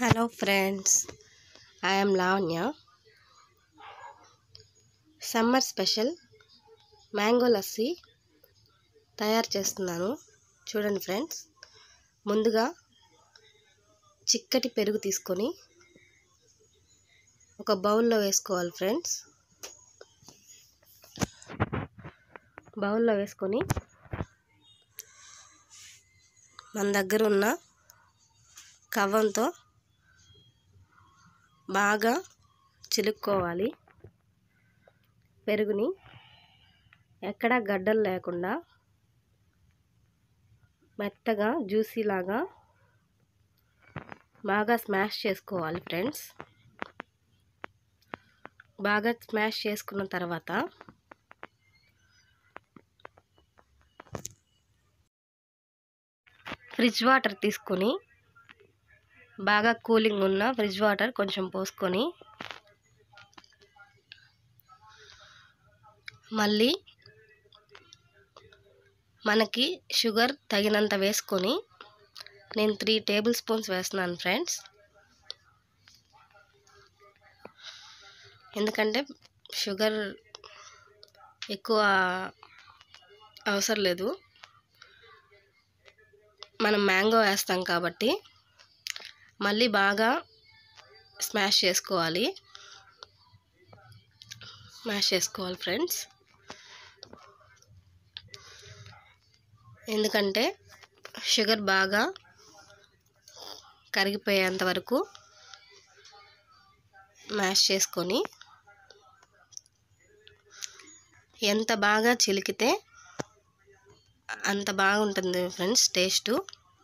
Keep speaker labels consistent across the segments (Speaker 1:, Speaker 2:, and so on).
Speaker 1: hello friends I'm Lavanya summer special mango lassi తయారు చేస్తున్నాను చూడండి ఫ్రెండ్స్ ముందుగా చిక్కటి పెరుగు తీసుకొని ఒక బౌల్లో వేసుకోవాలి ఫ్రెండ్స్ బౌల్లో వేసుకొని మన దగ్గర ఉన్న కవ్వంతో బాగా చిలుక్కోవాలి పెరుగుని ఎక్కడా గడ్డలు లేకుండా మెత్తగా జ్యూసీలాగా బాగా స్మాష్ చేసుకోవాలి ఫ్రెండ్స్ బాగా స్మాష్ చేసుకున్న తర్వాత ఫ్రిడ్జ్ వాటర్ తీసుకొని బాగా కూలింగ్ ఉన్న ఫ్రిడ్జ్ వాటర్ కొంచెం పోసుకొని మళ్ళీ మనకి షుగర్ తగినంత వేసుకొని నేను త్రీ టేబుల్ స్పూన్స్ వేస్తున్నాను ఫ్రెండ్స్ ఎందుకంటే షుగర్ ఎక్కువ అవసరం లేదు మనం మ్యాంగో వేస్తాం కాబట్టి మళ్ళీ బాగా స్మాష్ చేసుకోవాలి స్మాష్ చేసుకోవాలి ఫ్రెండ్స్ ఎందుకంటే షుగర్ బాగా కరిగిపోయేంత వరకు మ్యాష్ చేసుకొని ఎంత బాగా చిలికితే అంత బాగుంటుంది ఫ్రెండ్స్ టేస్టు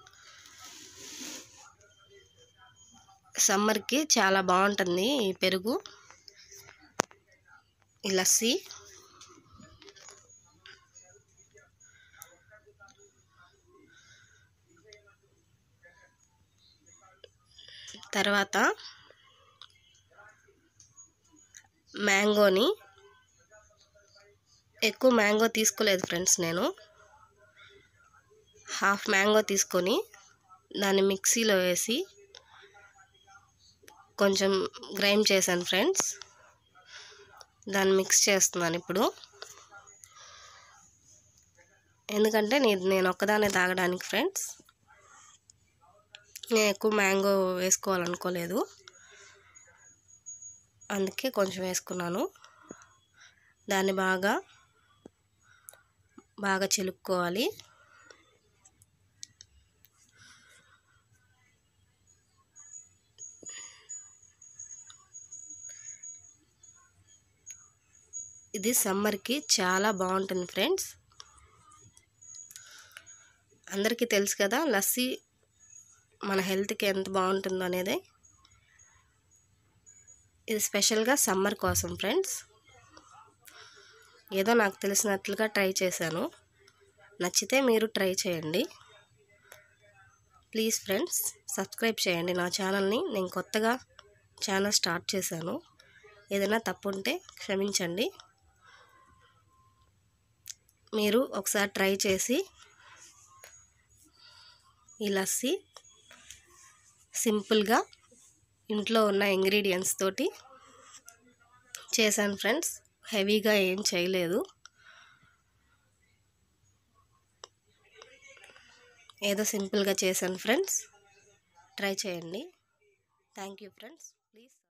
Speaker 1: సమ్మర్కి చాలా బాగుంటుంది ఈ పెరుగు ఈ లస్సీ తర్వాత మ్యాంగోని ఎక్కువ మ్యాంగో తీసుకోలేదు ఫ్రెండ్స్ నేను హాఫ్ మ్యాంగో తీసుకొని దాన్ని మిక్సీలో వేసి కొంచెం గ్రైండ్ చేశాను ఫ్రెండ్స్ దాన్ని మిక్స్ చేస్తున్నాను ఇప్పుడు ఎందుకంటే నేను నేను ఒక్కదానే తాగడానికి ఫ్రెండ్స్ నేను ఎక్కువ మ్యాంగో వేసుకోవాలనుకోలేదు అందుకే కొంచెం వేసుకున్నాను దాన్ని బాగా బాగా చిలుక్కోవాలి ఇది సమ్మర్కి చాలా బాగుంటుంది ఫ్రెండ్స్ అందరికీ తెలుసు కదా లస్సీ మన హెల్త్కి ఎంత బాగుంటుందో అనేది ఇది స్పెషల్గా సమ్మర్ కోసం ఫ్రెండ్స్ ఏదో నాకు తెలిసినట్లుగా ట్రై చేశాను నచ్చితే మీరు ట్రై చేయండి ప్లీజ్ ఫ్రెండ్స్ సబ్స్క్రైబ్ చేయండి నా ఛానల్ని నేను కొత్తగా ఛానల్ స్టార్ట్ చేశాను ఏదైనా తప్పు ఉంటే క్షమించండి మీరు ఒకసారి ట్రై చేసి ఈ లస్సీ సింపుల్గా ఇంట్లో ఉన్న ఇంగ్రీడియంట్స్ తోటి చేశాను ఫ్రెండ్స్ హెవీగా ఏం చేయలేదు ఏదో సింపుల్గా చేశాను ఫ్రెండ్స్ ట్రై చేయండి థ్యాంక్ యూ ఫ్రెండ్స్ ప్లీజ్